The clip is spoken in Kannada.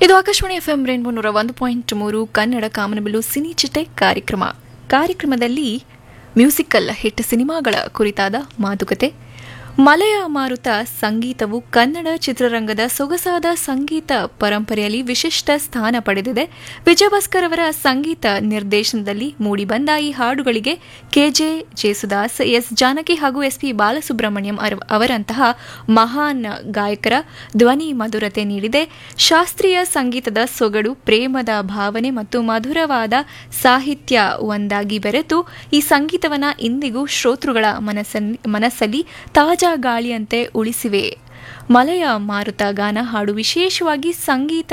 ಇದು ಆಕಾಶವಾಣಿ ಎಫ್ ಎಂ ರೇನ್ಬೋ ನೂರ ಒಂದು ಪಾಯಿಂಟ್ ಮೂರು ಕನ್ನಡ ಕಾಮನಬಿಲ್ಲು ಸಿನಿ ಚಿಟೆ ಕಾರ್ಯಕ್ರಮ ಕಾರ್ಯಕ್ರಮದಲ್ಲಿ ಮ್ಯೂಸಿಕಲ್ ಹಿಟ್ ಸಿನಿಮಾಗಳ ಕುರಿತಾದ ಮಾತುಕತೆ ಮಲಯ ಮಾರುತ ಸಂಗೀತವು ಕನ್ನಡ ಚಿತ್ರರಂಗದ ಸೊಗಸಾದ ಸಂಗೀತ ಪರಂಪರೆಯಲ್ಲಿ ವಿಶಿಷ್ಟ ಸ್ಥಾನ ಪಡೆದಿದೆ ವಿಜಯಭಾಸ್ಕರ್ ಅವರ ಸಂಗೀತ ನಿರ್ದೇಶನದಲ್ಲಿ ಮೂಡಿಬಂದ ಈ ಹಾಡುಗಳಿಗೆ ಕೆಜೆ ಜೇಸುದಾಸ್ ಎಸ್ ಜಾನಕಿ ಹಾಗೂ ಎಸ್ ಪಿ ಬಾಲಸುಬ್ರಹ್ಮಣ್ಯಂ ಅರ- ಅವರಂತಹ ಮಹಾನ್ ಗಾಯಕರ ಧ್ವನಿ ಮಧುರತೆ ನೀಡಿದೆ ಶಾಸ್ತ್ರೀಯ ಸಂಗೀತದ ಸೊಗಡು ಪ್ರೇಮದ ಭಾವನೆ ಮತ್ತು ಮಧುರವಾದ ಸಾಹಿತ್ಯ ಒಂದಾಗಿ ಬೆರೆತು ಈ ಸಂಗೀತವನ್ನ ಇಂದಿಗೂ ಶ್ರೋತೃಗಳ ಮನಸ್ಸಲ್ಲಿ ಮನಸ್ಸಲ್ಲಿ ತಾಜಾ ಗಾಳಿಯಂತೆ ಉಳಿಸಿವೆ ಮಲಯ ಮಾರುತ ಗಾನ ಹಾಡು ವಿಶೇಷವಾಗಿ ಸಂಗೀತ